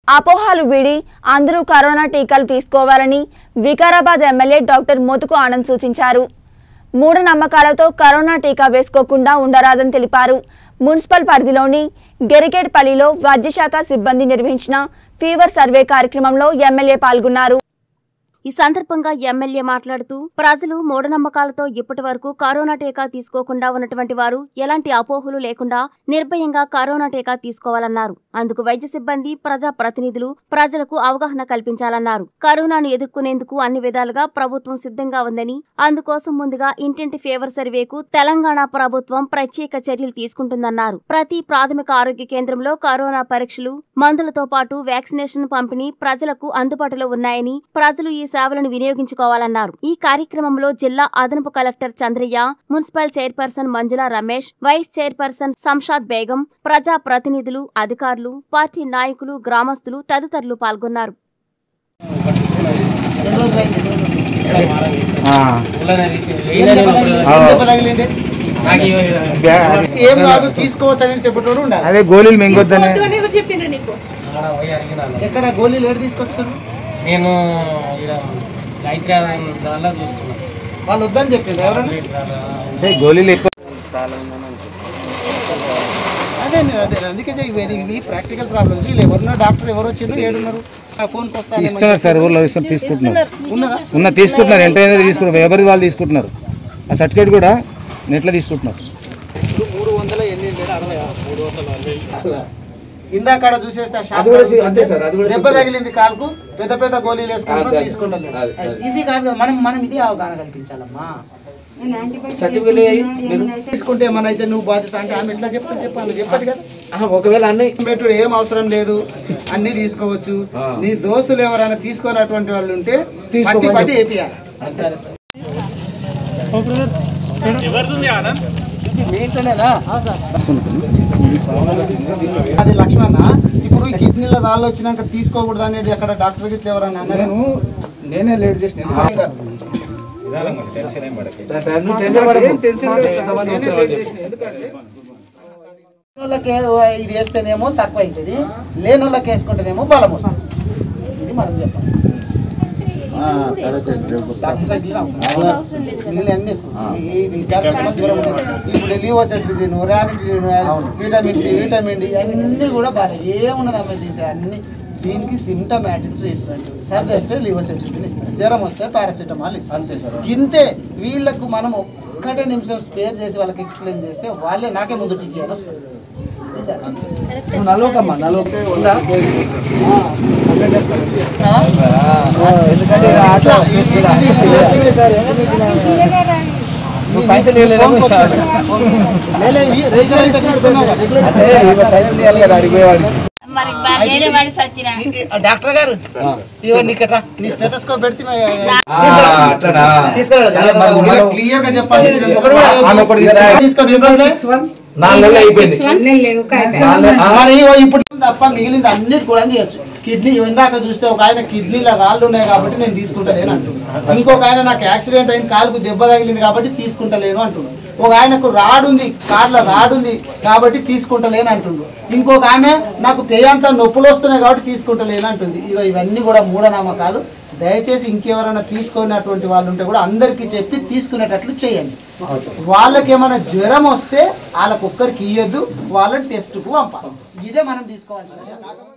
అపోహాలు వీడి అందరూ కరోనా టీకాలు తీసుకోవాలని వికారాబాద్ ఎమ్మెల్యే డాక్టర్ మోతుకు ఆనంద్ సూచించారు మూఢనమ్మకాలతో కరోనా టీకా వేసుకోకుండా ఉండరాదని తెలిపారు మున్సిపల్ పరిధిలోని గెరికేట్పల్లిలో వైద్యశాఖ సిబ్బంది నిర్వహించిన ఫీవర్ సర్వే కార్యక్రమంలో ఎమ్మెల్యే పాల్గొన్నారు ఈ సందర్భంగా ఎమ్మెల్యే మాట్లాడుతూ ప్రజలు మూఢనమ్మకాలతో ఇప్పటి వరకు కరోనా టీకా తీసుకోకుండా ఉన్నటువంటి వారు ఎలాంటి అపోహలు లేకుండా నిర్భయంగా కరోనా టీకా తీసుకోవాలన్నారు అందుకు వైద్య సిబ్బంది ప్రజా ప్రతినిధులు ప్రజలకు అవగాహన కల్పించాలన్నారు కరోనాను ఎదుర్కొనేందుకు అన్ని విధాలుగా ప్రభుత్వం సిద్ధంగా ఉందని అందుకోసం ముందుగా ఇంటింటి ఫీవర్ సర్వేకు తెలంగాణ ప్రభుత్వం ప్రత్యేక చర్యలు తీసుకుంటుందన్నారు ప్రతి ప్రాథమిక ఆరోగ్య కేంద్రంలో కరోనా పరీక్షలు మందులతో పాటు వ్యాక్సినేషన్ పంపిణీ ప్రజలకు అందుబాటులో ఉన్నాయని ప్రజలు ఈ సేవలను వినియోగించుకోవాలన్నారు ఈ కార్యక్రమంలో జిల్లా అదనపు collector Chandraiah municipal chairperson Manjula Ramesh vice chairperson Shamshad Begum ప్రజా ప్రతినిధులు అధికారులు పార్టీ నాయకులు గ్రామస్తులు తదితరులు పాల్గొన్నారు ఏం కాదు తీసుకోవచ్చు అని చెప్పేటోడు ఉండాలి అదే గోళీలు మింగొద్దని ఎక్కడ గోళీలు ఏడు తీసుకొచ్చారు నేను ఇక్కడ గాయత్రి దానిలో చూసుకున్నాను వాళ్ళు వద్దని చెప్పిండ్రు ఎవరన్నా సార్ అంటే గోళీలు ఎక్కువ అదే నేను అదే అందుకే చెప్పి ఇవి- ఇవి ప్రాక్టికల్ ప్రాబ్లమ్స్ వీళ్ళు ఎవరున్నా డాక్టర్ ఎవరు వచ్చిండ్రు ఏడున్నారు ఆ ఫోన్కి వస్తాను ఇస్తున్నారు సార్ ఊర్లో ఇస్తున్నారు తీసుకుంటున్నారు ఉన్నదా ఉన్న తీసుకుంటున్నారు ఎంత అయిందో తీసుకుంటారు ఎవరి వాళ్ళు తీసుకుంటున్నారు ఆ సర్టిఫికేట్ కూడా నెట్లో తీసుకుంటున్నారు ఇప్పుడు మూడు వందల ఎనిమిది వేల అరవై ఆరు. మూడు వందల ఇందాక చూసేస్తే ఆ షాప్ దెబ్బ తగిలింది కాలుకు పెద్ద పెద్ద గోళీలు వేసుకుంటాం తీసుకుంటాం ఇవి కాదు కదా మనం మనం ఇది అవగాహన కల్పించాలమ్మా తీసుకుంటే ఏమన్నా అయితే నువ్వు బాధ్యత అంటే ఆమె ఎట్లా చెప్తాను చెప్పాలి చెప్పదు కదా ఒకవేళ అన్నయ్య పెట్టుడు ఏం అవసరం లేదు అన్ని తీసుకోవచ్చు నీ దోస్తులు ఎవరైనా తీసుకున్నటువంటి వాళ్ళు ఉంటే పట్టి పట్టి వేపియాలి అది లక్ష్మణ ఇప్పుడు ఈ కిడ్నీలో రాళ్ళు వచ్చినాక తీసుకోకూడదు అనేది అక్కడ డాక్టర్ గిట్ల ఎవరైనా అన్నారు నేనే లేట్ చేసిన వాళ్ళకి ఇది వేస్తేనేమో తక్కువ అవుతుంది లేని వాళ్ళకి వేసుకుంటేనేమో బలం వస్తుంది ఇది మనం చెప్పాలి డాక్టర్ సైకిల్ అవసరం లేదు. మిగిలిన అన్ని వేసుకోవచ్చు. ఈ- ఇది పారాసిటమాల్ జ్వరం ఉంటుంది. ఇప్పుడు levocetirizine ranitidine vitamin C vitamin D అన్నీ కూడా బాగా ఏమున్నది అమ్మ దీంట్లో అన్ని దీనికి సిమ్టమాటిక్ ట్రీట్మెంట్ సర్ది వస్తే లివోసెట్రిజిన్ ఇస్తారు జ్వరం వస్తే పారాసిటమాల్ ఇస్తారు ఇంతే వీళ్ళకు మనం ఒక్కటే నిమిషం స్పేర్ చేసి వాళ్ళకి ఎక్స్ప్లెయిన్ చేస్తే వాళ్ళే నాకే ముందు టీకీ అని వస్తుంది ఇది సార్. నలోకమ్మా నలోక ఉందా అట్లా ఇది- ఇది- నువ్వు పైసలు ఇవ్వలేదా? ఫోన్కి వచ్చాడు. లేలే, ఈ రెగ్యులర్ అయితే తీసుకున్నావు కదా. పైసలు ఇవ్వాలి కదా అడిగేవాడికి మరి వేరే వాడి సచ్చిన ఈ- ఈ- డాక్టర్ గారు ఇవ్వండి ఇక్కడ నీ స్టెటస్కోప్ పెడితే క్లియర్ గా చెప్పాలి ఆమె ఒకటి తీసుకురా. తీసుకొని ఇవ్వండి. నాలుగు నెలలు అయిపోయింది మరి ఇగో ఇప్పుడు తప్ప మిగిలింది అన్నిటి కూడా చేయొచ్చు కిడ్నీ ఇందాక చూస్తే ఒక ఆయన కిడ్నీలో రాళ్ళు ఉన్నాయి కాబట్టి నేను తీసుకుంటలేను అంటున్నాను ఇంకొక ఆయన నాకు యాక్సిడెంట్ అయింది కాలుకు దెబ్బ తగిలింది కాబట్టి తీసుకుంటలేను అంటున్నాడు ఒక ఆయనకు రాడుంది కార్లో రాడుంది కాబట్టి తీసుకుంటలేను అంటుండు ఇంకొక ఆమె నాకు పేయంతా నొప్పులు వస్తున్నాయి కాబట్టి తీసుకుంటలేను అంటుంది ఇగో ఇవన్నీ కూడా మూఢనమ్మకాలు దయచేసి ఇంకెవరైనా తీసుకున్నటువంటి వాళ్ళు ఉంటే కూడా అందరికీ చెప్పి తీసుకునేటట్లు చేయండి వాళ్ళకి ఏమైనా జ్వరం వస్తే వాళ్ళకి ఒక్కరికి ఇయ్యొద్దు వాళ్ళని టెస్ట్కు పంపాలి ఇదే మనం తీసుకోవాల్సింది